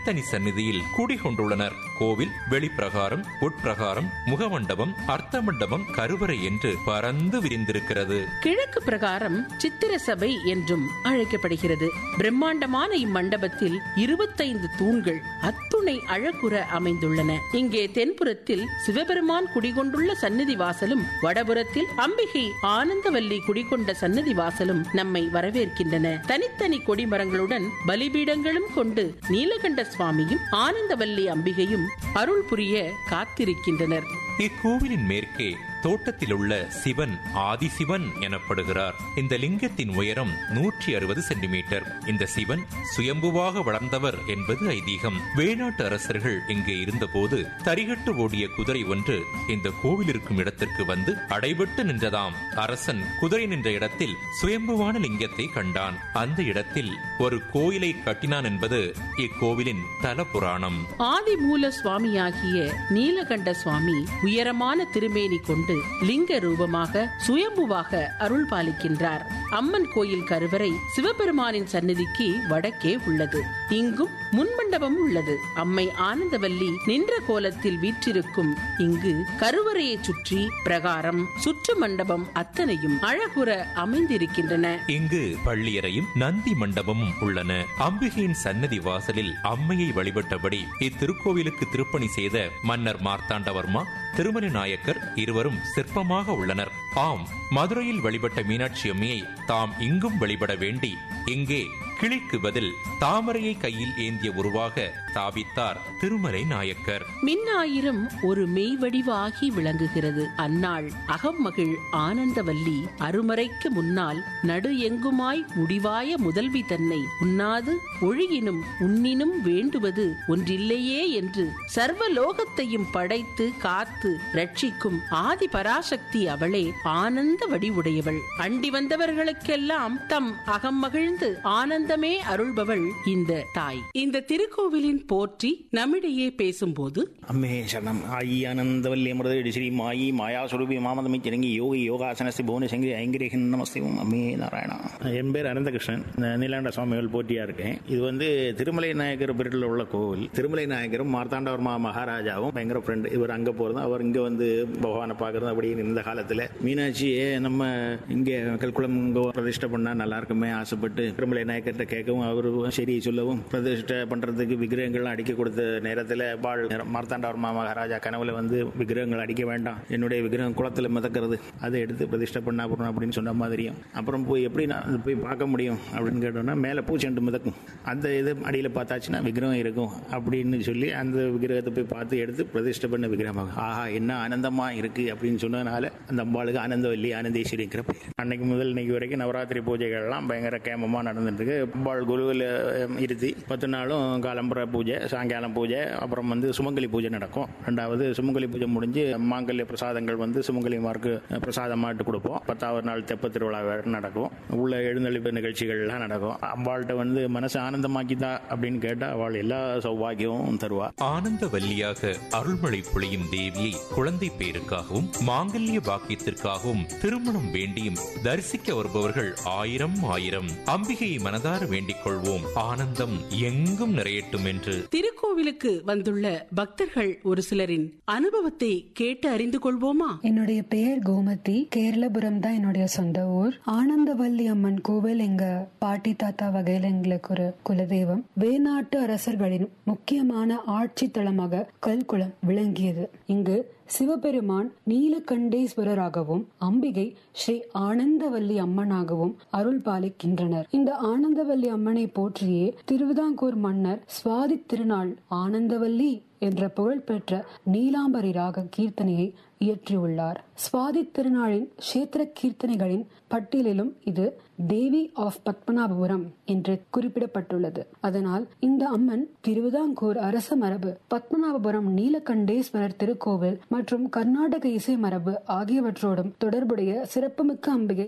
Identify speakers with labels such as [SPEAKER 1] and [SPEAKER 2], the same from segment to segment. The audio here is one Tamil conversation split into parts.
[SPEAKER 1] தனித்தனி சந்நிதியில் குடிகொண்டுள்ளனர் கோவில் வெளிப்பிரகாரம் உட்பிரகாரம் முகமண்டபம் அர்த்த மண்டபம் கருவறை என்று பறந்து விரிந்திருக்கிறது
[SPEAKER 2] கிழக்கு பிரகாரம் சித்திர சபை என்றும் அழைக்கப்படுகிறது பிரம்மாண்டமான இம்மண்டபத்தில் இருபத்தைந்து தூண்கள் அத்துணை அழகுற அமைந்துள்ளன இங்கே தென்புறத்தில் சிவபெருமான் குடிகொண்டுள்ள சந்நிதி வாசலும் வடபுறத்தில் அம்பிகை ஆனந்தவல்லி குடிகொண்ட சந்நிதி வாசலும் நம்மை வரவேற்கின்றன தனித்தனி கொடிமரங்களுடன் பலிபீடங்களும் கொண்டு நீலகண்ட சுவாமியும் ஆனந்தவல்லி அம்பிகையும் அருள் புரிய காத்திருக்கின்றனர்
[SPEAKER 1] இக்கோவிலின் மேற்கே தோட்டத்தில் உள்ள சிவன் ஆதிசிவன் எனப்படுகிறார் இந்த லிங்கத்தின் உயரம் நூற்றி அறுபது சென்டிமீட்டர் இந்த சிவன் சுயம்புவாக வளர்ந்தவர் என்பது ஐதீகம் வேணாட்டு அரசர்கள் இங்கே இருந்தபோது தரிகட்டு ஓடிய குதிரை ஒன்று இந்த கோவில் இருக்கும் இடத்திற்கு வந்து அடைபட்டு நின்றதாம் அரசன் குதிரை நின்ற இடத்தில் சுயம்புவான லிங்கத்தை கண்டான் அந்த இடத்தில் ஒரு கோயிலை கட்டினான் என்பது இக்கோவிலின் தல புராணம்
[SPEAKER 2] ஆதிமூல சுவாமியாகிய நீலகண்ட சுவாமி உயரமான திருமேனி கொண்டு லிங்க ரூபமாக சுயம்புவாக அருள் பாலிக்கின்றார் அம்மன் கோயில் கருவறை சிவபெருமானின் சந்நிதிக்கு வடக்கே உள்ளது இங்கும் முன்மண்டபம் உள்ளது அம்மை ஆனந்தவல்லி நின்ற கோலத்தில் வீற்றிருக்கும் இங்கு கருவறையை சுற்றி பிரகாரம் சுற்று மண்டபம் அத்தனையும் அழகுற அமைந்திருக்கின்றன
[SPEAKER 1] இங்கு பள்ளியறையும் நந்தி மண்டபமும் உள்ளன அம்பிகையின் சன்னதி வாசலில் அம்மையை வழிபட்டபடி இத்திருக்கோவிலுக்கு திருப்பணி செய்த மன்னர் மார்த்தாண்டவர்மா திருமலை நாயக்கர் இருவரும் சிற்பமாக உள்ளனர் ஆம் மதுரையில் வழிபட்ட மீனாட்சி அம்மையை தாம் இங்கும் வழிபட வேண்டி இங்கே கிளிக்கு பதில் தாமரையை கையில் ஏந்திய உருவாக தாபித்தார் திருமலை நாயக்கர்
[SPEAKER 2] மின்னாயிரம் ஒரு மெய்வடிவாகி விளங்குகிறது அந்நாள் அகம்மகிழ் ஆனந்தவல்லி அருமறைக்கு முன்னால் நடு எங்குமாய் முடிவாய முதல்வி தன்னை உண்ணாது ஒழுகினும் உண்ணினும் வேண்டுவது ஒன்றில்லையே என்று சர்வ லோகத்தையும் படைத்து காத்து ரட்சிக்கும் ஆதி பராசக்தி அவளே ஆனந்த வடிவுடையவள் அண்டி வந்தவர்களுக்கெல்லாம் தம் அகம் மகிழ்ந்து ஆனந்தமே அருள்பவள் இந்த தாய் இந்த திருக்கோவிலின் போற்றி நம்மிடையே பேசும்போது
[SPEAKER 3] അമ്മേ ശരണം ആയി ആനന്ദവല്ലി അമൃത ശ്രീ മായി മായാസ്വരൂപി മാമതമി ചിരങ്ങി യോഗി യോഗാസനസ്തി ഭുവനശങ്കരി ஐங்கரேகன் நமஸ்தேவும் அம்மே நாராயணா என் பேர் அனந்தகிருஷ்ணன் நான் நீலாண்ட சுவாமிகள் போட்டியா இருக்கேன் இது வந்து திருமலை நாயக்கர் பேரில் உள்ள கோவில் திருமலை நாயக்கரும் மார்த்தாண்டவர்மா மகாராஜாவும் பயங்கர ஃப்ரெண்டு இவர் அங்கே போகிறதும் அவர் இங்கே வந்து பகவானை பார்க்கறது அப்படி இந்த காலத்தில் மீனாட்சியே நம்ம இங்கே கல்குளம் இங்கே பிரதிஷ்டை பண்ணால் நல்லா இருக்குமே ஆசைப்பட்டு திருமலை நாயக்கர்கிட்ட கேட்கவும் அவர் சரி சொல்லவும் பிரதிஷ்டை பண்ணுறதுக்கு விக்கிரகங்கள்லாம் அடிக்க கொடுத்த நேரத்தில் பால் மார்த்தாண்டவர்மா மகாராஜா கனவுல வந்து விக்கிரகங்கள் அடிக்க வேண்டாம் என்னுடைய விக்கிரகம் குளத்தில் மிதக்கிறது அதை எடுத்து பிரதிஷ்டை பண்ணா போறோம் அப்படின்னு சொன்ன மாதிரியும் அப்புறம் போய் எப்படி நான் அதை போய் பார்க்க முடியும் அப்படின்னு கேட்டோம்னா மேலே பூச்செண்டு மிதக்கும் அந்த இது அடியில் பார்த்தாச்சுன்னா விக்கிரகம் இருக்கும் அப்படின்னு சொல்லி அந்த விக்கிரகத்தை போய் பார்த்து எடுத்து பிரதிஷ்டை பண்ண விக்கிரகமாக ஆஹா என்ன ஆனந்தமா இருக்கு அப்படின்னு சொன்னதுனால அந்த அம்பாளுக்கு ஆனந்தவல்லி ஆனந்தேஸ்வரிங்கிற பேர் அன்னைக்கு முதல் இன்னைக்கு வரைக்கும் நவராத்திரி பூஜைகள்லாம் பயங்கர கேமமாக நடந்துட்டு இருக்கு அம்பாள் குருவில் இருத்தி பத்து நாளும் காலம்புற பூஜை சாயங்காலம் பூஜை அப்புறம் வந்து சுமங்கலி பூஜை நடக்கும் ரெண்டாவது சுமங்கலி பூஜை முடிஞ்சு மாங்கல்ய பிரசாதங்கள் வந்து சுமங்கலிமாருக்கு பிரசாதமாட்டு கொடுப்போம் பத்தாவது நாள் தெப்ப திருவிழா வேற நடக்கும் உள்ள எழுந்தளிப்பு நிகழ்ச்சிகள்லாம் நடக்கும் அம்பாள்கிட்ட வந்து மனசு ஆனந்தமாக்கிதா அப்படின்னு கேட்டால் அவள் எல்லா சௌபாகியமும் தருவா
[SPEAKER 1] ஆனந்த வல்லியாக அருள்மழை பொழியும் தேவியை குழந்தை பேருக்காகவும் மாங்கல்ய பாக்கியத்திற்காகவும் திருமணம் வேண்டியும் தரிசிக்க வருபவர்கள் ஆயிரம் ஆயிரம் அம்பிகையை மனதார வேண்டிக் கொள்வோம் ஆனந்தம் எங்கும் நிறையட்டும் என்று
[SPEAKER 2] திருக்கோவிலுக்கு வந்துள்ள பக்தர்கள் ஒரு சிலரின் அனுபவத்தை கேட்டு அறிந்து கொள்வோமா
[SPEAKER 4] என்னுடைய பெயர் கோமதி கேரளபுரம் தான் என்னுடைய சொந்த ஊர் ஆனந்தவல்லி அம்மன் கோவில் எங்க பாட்டி தாத்தா வகையில எங்களுக்கு ஒரு குலதெய்வம் வேநாட்டு அரசர்களின் முக்கியமான ஆட்சி தளமாக கல்குளம் விளங்கியது இங்கு சிவபெருமான் நீலகண்டேஸ்வரராகவும் அம்பிகை ஸ்ரீ ஆனந்தவல்லி அம்மனாகவும் அருள் பாலிக்கின்றனர் இந்த ஆனந்தவல்லி அம்மனை போற்றியே திருவிதாங்கூர் மன்னர் சுவாதி திருநாள் ஆனந்தவல்லி என்ற புகழ்பெற்ற நீலாம்பரி ராக கீர்த்தனையை இயற்றியுள்ளார் சுவாதி திருநாளின் கஷேத்திர கீர்த்தனைகளின் பட்டியலிலும் இது தேவி ஆஃப் பத்மநாபபுரம் என்று குறிப்பிடப்பட்டுள்ளது அதனால் இந்த அம்மன் திருவிதாங்கூர் அரச மரபு பத்மநாபபுரம் நீலகண்டேஸ்வரர் திருக்கோவில் மற்றும் கர்நாடக இசை மரபு ஆகியவற்றோடும் தொடர்புடைய சிறப்புமிக்க அம்பிகை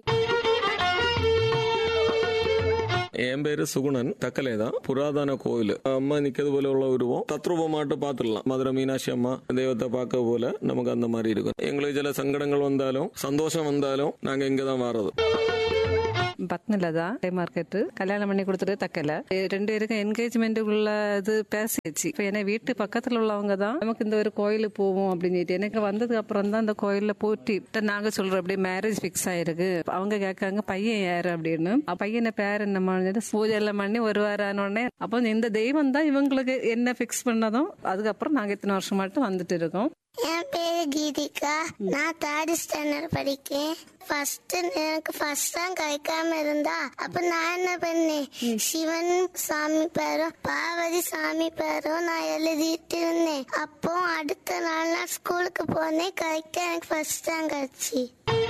[SPEAKER 5] என் பேரு சுகுணன் தக்கலே தான் புராதன கோவில் அம்மா நிக்கிறது போல உள்ள உருவம் தத்ரூபமாட்டு பார்த்துடலாம் மதுரை மீனாட்சி அம்மா தெய்வத்தை பார்க்க போல நமக்கு அந்த மாதிரி இருக்கும் எங்களுக்கு சில சங்கடங்கள் வந்தாலும் சந்தோஷம் வந்தாலும் நாங்க இங்க தான் வர்றது
[SPEAKER 6] பத்மலதா மார்க்கெட் கல்யாணம் பண்ணி கொடுத்துட்டு தக்கல ரெண்டு பேருக்கும் என்கேஜ்மெண்ட் உள்ள இது பேசிச்சு இப்ப ஏன்னா வீட்டு பக்கத்துல உள்ளவங்க தான் நமக்கு இந்த ஒரு கோயிலுக்கு போவோம் அப்படின்னு சொல்லிட்டு எனக்கு வந்ததுக்கு அப்புறம் தான் இந்த கோயில்ல போட்டி நாங்க சொல்றோம் அப்படியே மேரேஜ் பிக்ஸ் ஆயிருக்கு அவங்க கேட்காங்க பையன் யாரு அப்படின்னு அப்ப பையனை பேர் என்னமா பூஜை எல்லாம் பண்ணி ஒரு வாரம் ஆன உடனே அப்போ இந்த தெய்வம் தான் இவங்களுக்கு என்ன பிக்ஸ் பண்ணதும் அதுக்கப்புறம் நாங்க இத்தனை வருஷம் மட்டும் வந்துட்டு இருக்கோம்
[SPEAKER 7] என் பேரு கீதிகா நான் தேர்ட் ஸ்டாண்டர்ட் படிக்கேன் ஃபர்ஸ்ட் எனக்கு ஃபர்ஸ்ட் தான் கிடைக்காம இருந்தா அப்ப நான் என்ன பண்ணேன் சிவன் சாமி பேரும் பார்வதி சாமி பேரும் நான் எழுதிட்டு இருந்தேன் அப்போ அடுத்த நாள் நான் ஸ்கூலுக்கு போனேன் கரெக்டா எனக்கு ஃபர்ஸ்ட் தான் கிடைச்சி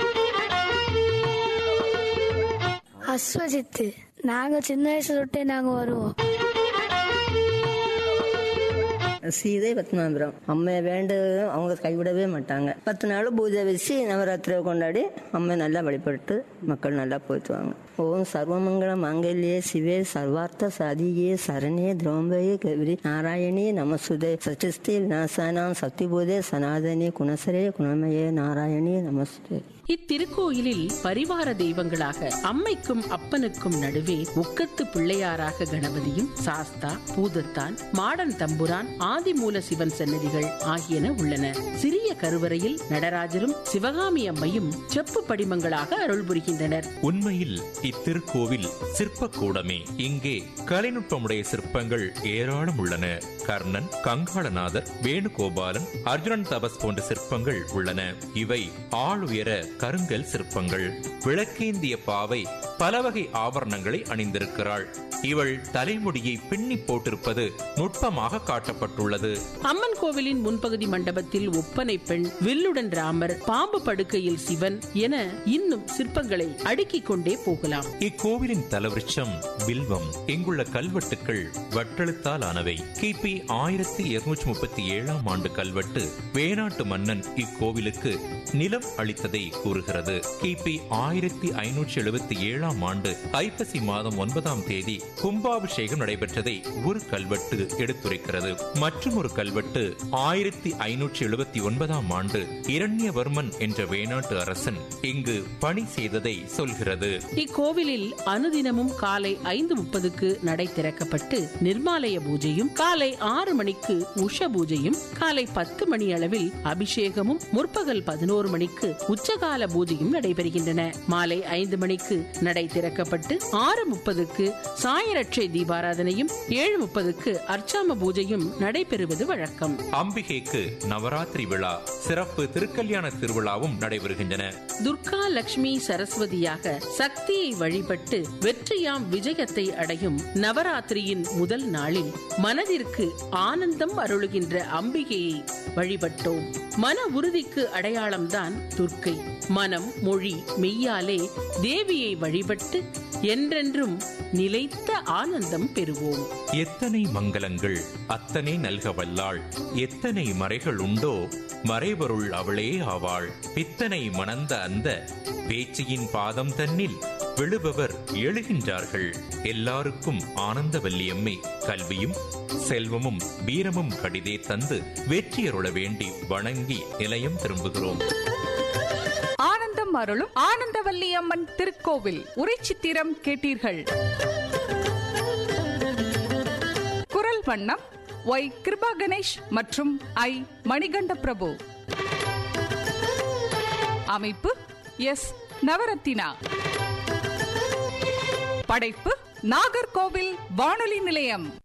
[SPEAKER 8] அஸ்வஜித்து நாங்க சின்ன வயசுல விட்டே நாங்க வருவோம்
[SPEAKER 9] சீதை பத்மாபுரம் அம்மையை வேண்டதும் அவங்க கைவிடவே மாட்டாங்க பத்து நாள் பூஜை வச்சு நவராத்திரியை கொண்டாடி அம்மை நல்லா வழிபட்டு மக்கள் நல்லா போயிட்டுவாங்க ஓம் சர்வமங்கள மாங்கல்யே சிவே சர்வார்த்த சாதியே சரணே திரௌம்பயே கௌரி நாராயணி நமசுதே சச்சிஸ்தி விநாசானாம் சக்திபூதே சனாதனி குணசரே குணமயே நாராயணி நமஸ்தே
[SPEAKER 2] இத்திருக்கோயிலில் பரிவார தெய்வங்களாக அம்மைக்கும் அப்பனுக்கும் நடுவே உக்கத்து பிள்ளையாராக கணபதியும் சாஸ்தா பூதத்தான் மாடன் தம்புரான் ஆதிமூல சிவன் சன்னதிகள் ஆகியன உள்ளன சிறிய கருவறையில் நடராஜரும் சிவகாமி அம்மையும் செப்பு படிமங்களாக அருள் புரிகின்றனர்
[SPEAKER 1] உண்மையில் இத்திருக்கோவில் சிற்பக்கூடமே இங்கே கலைநுட்பமுடைய சிற்பங்கள் ஏராளம் உள்ளன கர்ணன் கங்காளநாதர் வேணுகோபாலன் அர்ஜுனன் தபஸ் போன்ற சிற்பங்கள் உள்ளன இவை ஆளுயர கருங்கல் சிற்பங்கள் விளக்கேந்திய பாவை பல வகை ஆபரணங்களை அணிந்திருக்கிறாள் இவள் தலைமுடியை பின்னி போட்டிருப்பது நுட்பமாக காட்டப்பட்டுள்ளது
[SPEAKER 2] அம்மன் கோவிலின் முன்பகுதி மண்டபத்தில் ஒப்பனை பெண் வில்லுடன் ராமர் பாம்பு படுக்கையில் சிவன் என இன்னும் சிற்பங்களை அடுக்கிக் கொண்டே போகலாம்
[SPEAKER 1] இக்கோவிலின் தலவிருட்சம் வில்வம் இங்குள்ள கல்வெட்டுக்கள் வட்டெழுத்தால் ஆனவை கிபி ஆயிரத்தி இருநூற்றி முப்பத்தி ஏழாம் ஆண்டு கல்வெட்டு வேணாட்டு மன்னன் இக்கோவிலுக்கு நிலம் அளித்ததை கூறுகிறது கிபி ஆயிரத்தி ஐநூற்றி எழுபத்தி ஏழாம் ஆண்டு ஐப்பசி மாதம் ஒன்பதாம் தேதி கும்பாபிஷேகம் நடைபெற்றதை ஒரு கல்வெட்டு எடுத்துரைக்கிறது மற்றும் ஒரு கல்வெட்டு ஆயிரத்தி ஐநூற்றி எழுபத்தி ஒன்பதாம் ஆண்டு இரண்யவர்மன் என்ற வேணாட்டு அரசன் இங்கு பணி செய்ததை சொல்கிறது
[SPEAKER 2] இக்கோவிலில் அனுதினமும் காலை ஐந்து முப்பதுக்கு நடை திறக்கப்பட்டு நிர்மாலய பூஜையும் காலை ஆறு மணிக்கு உஷ பூஜையும் காலை பத்து மணி அளவில் அபிஷேகமும் முற்பகல் பதினோரு மணிக்கு உச்சகால பூஜையும் நடைபெறுகின்றன மாலை ஐந்து மணிக்கு நடை திறக்கப்பட்டு ஆறு முப்பதுக்கு சாயரட்சை தீபாராதனையும் ஏழு முப்பதுக்கு அர்ச்சாம பூஜையும் நடைபெறுவது வழக்கம்
[SPEAKER 1] அம்பிகைக்கு நவராத்திரி விழா சிறப்பு திருக்கல்யாண திருவிழாவும் நடைபெறுகின்றன
[SPEAKER 2] துர்கா லட்சுமி சரஸ்வதியாக சக்தியை வழிபட்டு வெற்றியாம் விஜயத்தை அடையும் நவராத்திரியின் முதல் நாளில் மனதிற்கு ஆனந்தம் அருளுகின்ற அம்பிகையை வழிபட்டோம் மன உறுதிக்கு அடையாளம்தான் துர்க்கை மனம் மொழி மெய்யாலே தேவியை வழிபட்டு என்றென்றும் நிலைத்த ஆனந்தம் பெறுவோம்
[SPEAKER 1] எத்தனை மங்களங்கள் அத்தனை நல்க வல்லாள் எத்தனை மறைகள் உண்டோ மறைபொருள் அவளே ஆவாள் பித்தனை மணந்த அந்த பேச்சியின் பாதம் தன்னில் விழுபவர் எழுகின்றார்கள் எல்லாருக்கும் ஆனந்த வல்லியம்மை கல்வியும் செல்வமும் வீரமும் கடிதே தந்து வெற்றியருள வேண்டி வணங்கி நிலையம் திரும்புகிறோம்
[SPEAKER 10] ஆனந்தம் அருளும் ஆனந்தவல்லியம்மன் திருக்கோவில் உரைச்சித்திரம் கேட்டீர்கள் குரல் வண்ணம் ஒய் கிருபா கணேஷ் மற்றும் ஐ மணிகண்ட பிரபு அமைப்பு எஸ் நவரத்தினா படைப்பு நாகர்கோவில் வானொலி நிலையம்